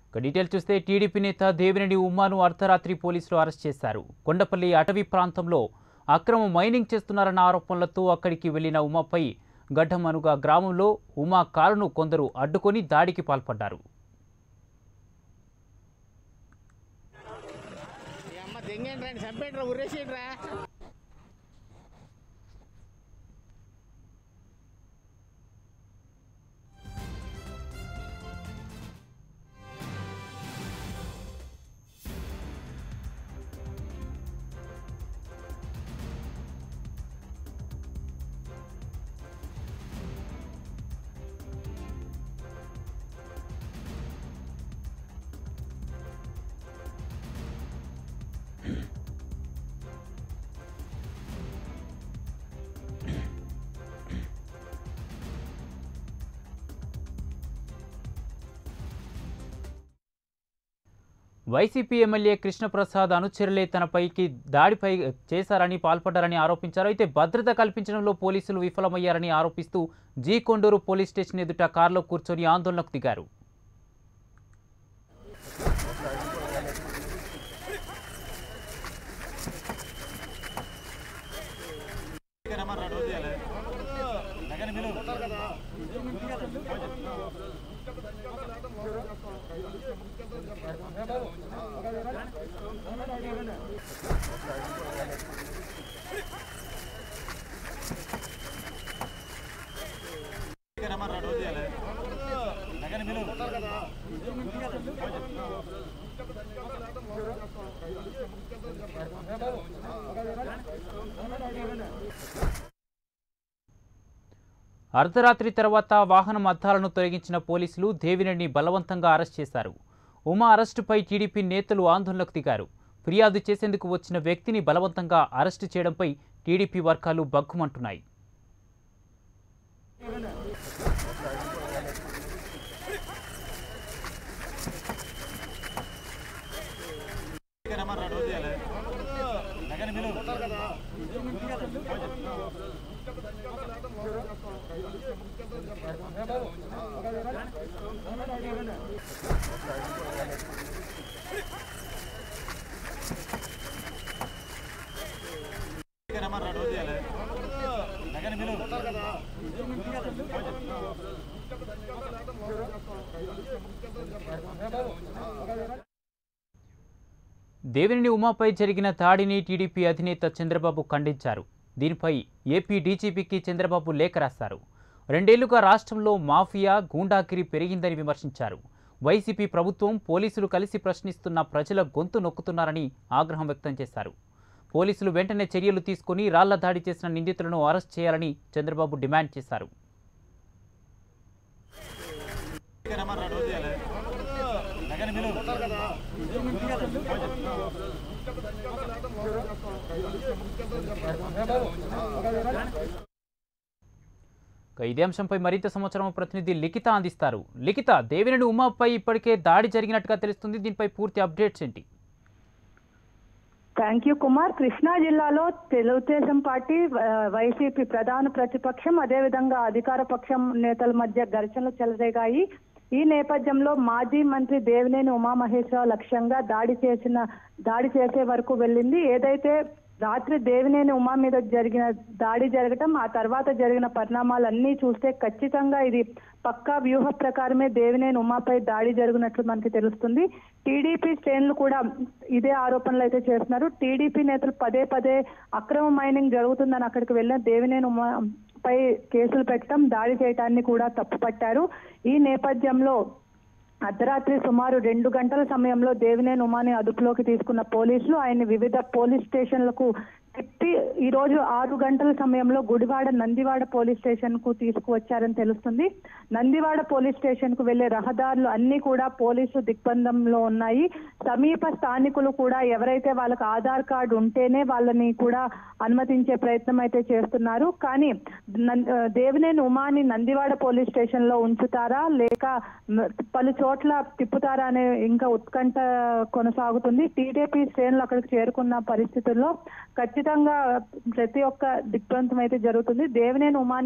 ఇక డీటెయిల్ చూస్తే టీడీపీ నేత దేవినేని ఉమాను అర్ధరాత్రి పోలీసులు అరెస్ట్ చేశారు కొండపల్లి అటవీ ప్రాంతంలో అక్రమ మైనింగ్ చేస్తున్నారన్న ఆరోపణలతో అక్కడికి వెళ్లిన ఉమాపై గడ్డమనుగా గ్రామంలో ఉమా కారును కొందరు అడ్డుకొని దాడికి పాల్పడ్డారు ఈ అమ్మ దెంగేంటి రండి చంపేంట్రా ఉర్రేసేంట్రా వైసీపీ ఎమ్మెల్యే కృష్ణప్రసాద్ అనుచరులే తనపైకి దాడిపై చేశారని పాల్పడ్డారని ఆరోపించారు అయితే భద్రత కల్పించడంలో పోలీసులు విఫలమయ్యారని ఆరోపిస్తూ జీ కొండూరు పోలీస్ స్టేషన్ ఎదుట కారులో కూర్చొని ఆందోళనకు దిగారు అర్ధరాత్రి తర్వాత వాహనం అద్దాలను తొలగించిన పోలీసులు దేవినేని బలవంతంగా అరెస్ట్ చేశారు ఉమా అరెస్టుపై టీడీపీ నేతలు ఆందోళనకు దిగారు ఫిర్యాదు చేసేందుకు వచ్చిన వ్యక్తిని బలవంతంగా అరెస్టు చేయడంపై టీడీపీ వర్గాలు బగ్గుమంటున్నాయి దేవినేని ఉమాపై జరిగిన దాడిని టీడీపీ అధినేత చంద్రబాబు ఖండించారు దీనిపై ఏపీ డీజీపీకి చంద్రబాబు లేఖ రాశారు రెండేళ్లుగా రాష్ట్రంలో మాఫియా గూండాగిరి పెరిగిందని విమర్శించారు వైసీపీ ప్రభుత్వం పోలీసులు కలిసి ప్రశ్నిస్తున్న ప్రజల గొంతు నొక్కుతున్నారని ఆగ్రహం వ్యక్తం చేశారు పోలీసులు వెంటనే చర్యలు తీసుకుని రాళ్ల దాడి చేసిన నిందితులను అరెస్ట్ చేయాలని చంద్రబాబు డిమాండ్ చేశారు ఇక ఇదే అంశంపై మరింత సమాచారం ప్రతినిధి లిఖిత అందిస్తారు లిఖిత దేవినేని ఉమాపై ఇప్పటికే దాడి జరిగినట్టుగా తెలుస్తుంది దీనిపై పూర్తి అప్డేట్స్ ఏంటి థ్యాంక్ యూ కుమార్ కృష్ణా జిల్లాలో తెలుగుదేశం పార్టీ ఆ, వైసీపీ ప్రధాన ప్రతిపక్షం అదేవిధంగా అధికార పక్షం నేతల మధ్య ఘర్షణలు చెలరేగాయి ఈ నేపథ్యంలో మాజీ మంత్రి దేవినేని ఉమామహేశ్వరరావు లక్ష్యంగా దాడి చేసిన దాడి చేసే వరకు వెళ్ళింది ఏదైతే రాత్రి దేవినేని ఉమా మీద జరిగిన దాడి జరగటం ఆ తర్వాత జరిగిన పరిణామాలన్నీ చూస్తే ఖచ్చితంగా ఇది పక్కా వ్యూహ ప్రకారమే దేవినేని ఉమాపై దాడి జరిగినట్లు మనకి తెలుస్తుంది టీడీపీ శ్రేణులు కూడా ఇదే ఆరోపణలు అయితే చేస్తున్నారు టీడీపీ నేతలు పదే పదే అక్రమ మైనింగ్ జరుగుతుందని అక్కడికి వెళ్ళిన దేవినేని ఉమా పై కేసులు పెట్టడం దాడి చేయటాన్ని కూడా తప్పుపట్టారు ఈ నేపథ్యంలో అర్ధరాత్రి సుమారు రెండు గంటల సమయంలో దేవినేని ఉమాని అదుపులోకి తీసుకున్న పోలీసులు ఆయన్ని వివిధ పోలీస్ స్టేషన్లకు తిప్పి ఈ రోజు ఆరు గంటల సమయంలో గుడివాడ నందివాడ పోలీస్ స్టేషన్ కు తీసుకువచ్చారని తెలుస్తుంది నందివాడ పోలీస్ స్టేషన్ కు వెళ్లే రహదారులు అన్ని కూడా పోలీసు దిగ్బంధంలో ఉన్నాయి సమీప స్థానికులు కూడా ఎవరైతే వాళ్ళకి ఆధార్ కార్డు ఉంటేనే వాళ్ళని కూడా అనుమతించే ప్రయత్నం అయితే చేస్తున్నారు కానీ నం- ఆ, దేవినేని ఉమాని నందివాడ పోలీస్ స్టేషన్ లో ఉంచుతారా లేక మ- పలు చోట్ల తిప్పుతారా అనే ఇంకా ఉత్కంఠ కొనసాగుతుంది టీడీపీ శ్రేణులు అక్కడికి చేరుకున్న పరిస్థితుల్లో ఖచ్చితంగా ప్రతి ఒక్క దిగ్బంధం అయితే జరుగుతుంది దేవినేని ఉమాని మ-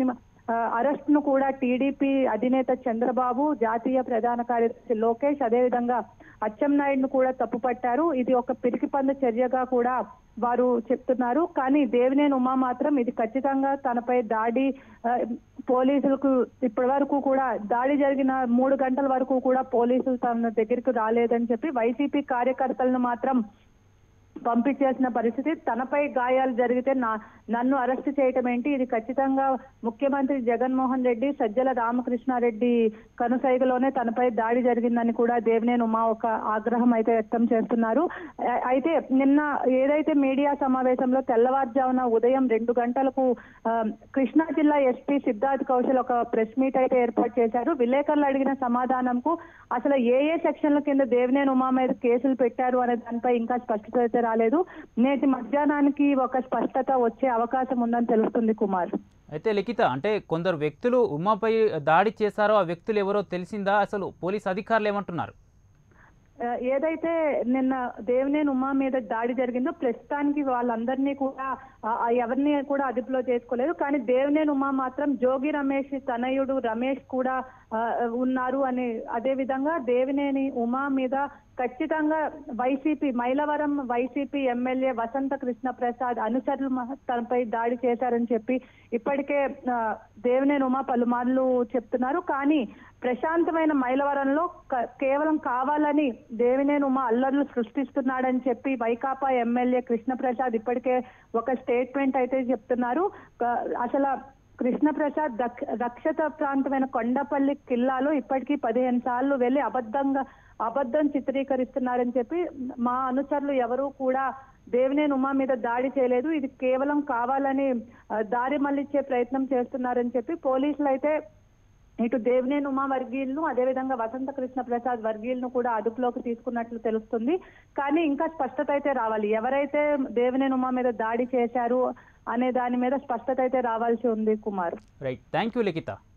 ఆ, అరెస్ట్ ను కూడా టీడీపీ అధినేత చంద్రబాబు జాతీయ ప్రధాన కార్యదర్శి లోకేష్ అదేవిధంగా అచ్చెన్నాయుడును కూడా తప్పుపట్టారు ఇది ఒక పిరికిపంద చర్యగా కూడా వారు చెప్తున్నారు కానీ దేవినేని ఉమా మాత్రం ఇది ఖచ్చితంగా తనపై దాడి ఆ, పోలీసులకు ఇప్పటి వరకు కూడా దాడి జరిగిన మూడు గంటల వరకు కూడా పోలీసులు తన దగ్గరికి రాలేదని చెప్పి వైసీపీ కార్యకర్తలను మాత్రం పంపించేసిన పరిస్థితి తనపై గాయాలు జరిగితే నా నన్ను అరెస్ట్ చేయటం ఏంటి ఇది ఖచ్చితంగా ముఖ్యమంత్రి జగన్మోహన్ రెడ్డి సజ్జల రామకృష్ణారెడ్డి కనుసైగలోనే తనపై దాడి జరిగిందని కూడా దేవినేని ఉమా ఒక ఆగ్రహం అయితే వ్యక్తం చేస్తున్నారు అ- అయితే నిన్న ఏదైతే మీడియా సమావేశంలో తెల్లవారుజామున ఉదయం రెండు గంటలకు ఆ, కృష్ణా జిల్లా ఎస్పీ సిద్ధార్థ్ కౌశల్ ఒక ప్రెస్ మీట్ అయితే ఏర్పాటు చేశారు విలేకరులు అడిగిన సమాధానంకు అసలు ఏ ఏ సెక్షన్ల కింద దేవినేని ఉమా మీద కేసులు పెట్టారు అనే దానిపై ఇంకా స్పష్టత అయితే రాలేదు నేటి మధ్యాహ్నానికి ఒక స్పష్టత వచ్చే అవకాశం ఉందని తెలుస్తుంది కుమార్ అయితే లిఖిత అంటే కొందరు వ్యక్తులు ఉమాపై దాడి చేశారో ఆ వ్యక్తులు ఎవరో తెలిసిందా అసలు పోలీస్ అధికారులు ఏమంటున్నారు ఆ, ఏదైతే నిన్న దేవినేని ఉమా మీద దాడి జరిగిందో ప్రస్తుతానికి వాళ్ళందరినీ కూడా ఆ, ఆ ఎవరిని కూడా అదుపులో చేసుకోలేదు కానీ దేవినేని ఉమా మాత్రం జోగి రమేష్ తనయుడు రమేష్ కూడా ఆ, ఉన్నారు అని అదే విధంగా దేవినేని ఉమా మీద ఖచ్చితంగా YCP Mylavaram YCP MLA Vasantha Krishna Prasad అనుచరులు మ- తనపై దాడి చేశారని చెప్పి ఇప్పటికే ఆ, దేవినేని ఉమా పలుమార్లు చెప్తున్నారు కానీ ప్రశాంతమైన మైలవరంలో క- కేవలం కావాలని దేవినేని ఉమా అల్లర్లు సృష్టిస్తున్నాడని చెప్పి వైకాపా ఎమ్మెల్యే కృష్ణప్రసాద్ ఇప్పటికే ఒక స్టేట్మెంట్ అయితే చెప్తున్నారు క- అసలు కృష్ణప్రసాద్ దక్- రక్షిత ప్రాంతమైన కొండపల్లి కిల్లాలో ఇప్పటికీ పదిహేను సార్లు వెళ్ళి అబద్ధంగా అబద్ధం చిత్రీకరిస్తున్నారని చెప్పి మా అనుచరులు ఎవరూ కూడా దేవినేని ఉమా మీద దాడి చేయలేదు ఇది కేవలం కావాలని ఆ, దారి మళ్లించే ప్రయత్నం చేస్తున్నారని చెప్పి పోలీసులు అయితే ఇటు దేవినేని ఉమా వర్గీయులను అదేవిధంగా వసంత కృష్ణ ప్రసాద్ వర్గీయులను కూడా అదుపులోకి తీసుకున్నట్లు తెలుస్తుంది కానీ ఇంకా స్పష్టత అయితే రావాలి ఎవరైతే దేవినేని ఉమా మీద దాడి చేశారు అనే దాని మీద స్పష్టత అయితే రావాల్సి ఉంది Kumar right thank you Likhita